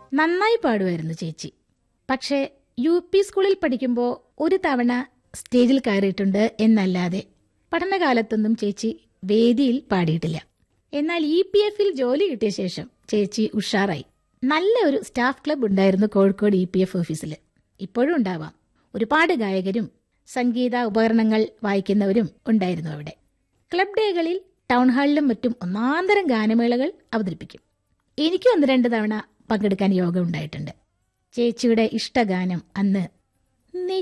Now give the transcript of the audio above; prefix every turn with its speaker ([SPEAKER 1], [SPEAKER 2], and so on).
[SPEAKER 1] നന്നായി പാടുമായിരുന്നു ചേച്ചി പക്ഷേ യു പി സ്കൂളിൽ പഠിക്കുമ്പോൾ ഒരു തവണ സ്റ്റേജിൽ കയറിയിട്ടുണ്ട് എന്നല്ലാതെ പഠനകാലത്തൊന്നും ചേച്ചി വേദിയിൽ പാടിയിട്ടില്ല എന്നാൽ ഇ പി എഫിൽ ജോലി കിട്ടിയ ശേഷം ചേച്ചി ഉഷാറായി നല്ല ഒരു സ്റ്റാഫ് ക്ലബ് ഉണ്ടായിരുന്നു കോഴിക്കോട് ഇ പി എഫ് ഓഫീസിൽ ഇപ്പോഴും ഉണ്ടാവാം ഒരുപാട് ഗായകരും സംഗീത ഉപകരണങ്ങൾ വായിക്കുന്നവരും ഉണ്ടായിരുന്നു അവിടെ ക്ലബ് ഡേകളിൽ ടൗൺ ഹാളിലും മറ്റും ഒന്നാന്തരം ഗാനമേളകൾ അവതരിപ്പിക്കും എനിക്കും ഒന്ന് രണ്ട് തവണ പങ്കെടുക്കാൻ യോഗം ഉണ്ടായിട്ടുണ്ട് ചേച്ചിയുടെ ഇഷ്ടഗാനം അന്ന്